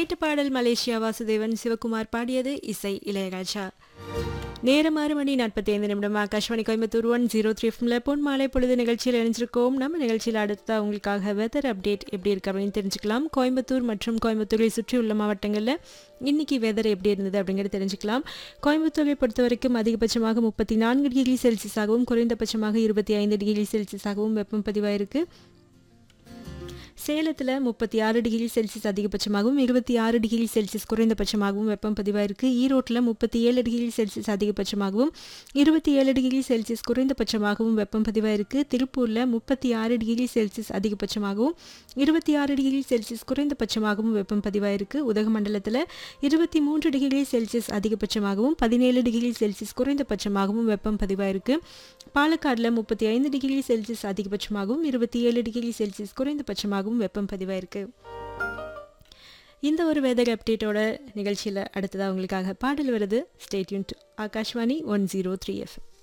கேட்ட பாடல் மலேசியா வாசுதேவன் சிவகுமார் பாடியது இசை இளையராஜா நேரம் ஆறு மணி நாற்பத்தி ஐந்து நிமிடம் Akashvani Coimbatore one zero three எஃப்ல பொன் மாலை பொழுது நிகழ்ச்சியில் இணைஞ்சிருக்கோம் நம்ம நிகழ்ச்சியில் அடுத்த உங்களுக்காக வெதர் அப்டேட் எப்படி இருக்கு அப்படின்னு தெரிஞ்சுக்கலாம் கோயம்புத்தூர் மற்றும் கோயம்புத்தூரை சுற்றியுள்ள மாவட்டங்களில் இன்னைக்கு வெதர் எப்படி இருந்தது அப்படிங்கிறது தெரிஞ்சுக்கலாம் கோயம்புத்தூரை பொறுத்த வரைக்கும் அதிகபட்சமாக முப்பத்தி நான்கு டிகிரி செல்சியஸாகவும் குறைந்தபட்சமாக இருபத்தி ஐந்து டிகிரி செல்சியஸாகவும் வெப்பம் பதிவாயிருக்கு சேலத்தில் முப்பத்தி ஆறு டிகிரி செல்சியஸ் அதிகபட்சமாகவும் இருபத்தி ஆறு டிகிரி செல்சியஸ் குறைந்தபட்சமாகவும் வெப்பம் பதிவாயிருக்கு ஈரோட்டில் முப்பத்தி ஏழு டிகிரி செல்சியஸ் அதிகபட்சமாகவும் இருபத்தி ஏழு டிகிரி செல்சியஸ் குறைந்தபட்சமாகவும் வெப்பம் பதிவாயிருக்கு திருப்பூரில் முப்பத்தி ஆறு டிகிரி செல்சியஸ் அதிகபட்சமாகவும் இருபத்தி ஆறு டிகிரி செல்சியஸ் குறைந்தபட்சமாகவும் வெப்பம் பதிவாயிருக்கு உதகமண்டலத்தில் இருபத்தி மூன்று டிகிரி செல்சியஸ் அதிகபட்சமாகவும் பதினேழு டிகிரி செல்சியஸ் குறைந்தபட்சமாகவும் வெப்பம் பதிவாயிருக்கு பாலக்காடில் முப்பத்தி ஐந்து டிகிரி செல்சியஸ் அதிகபட்சமாகவும் இருபத்தி ஏழு டிகிரி செல்சியஸ் குறைந்தபட்சமாகவும் வெப்பம் பதிவாயிருக்கு இந்த ஒரு வெதர் அப்டேட்டோட நிகழ்ச்சியில் அடுத்ததாக உங்களுக்காக பாடல் வருது stay tuned to Akashvani one zero three F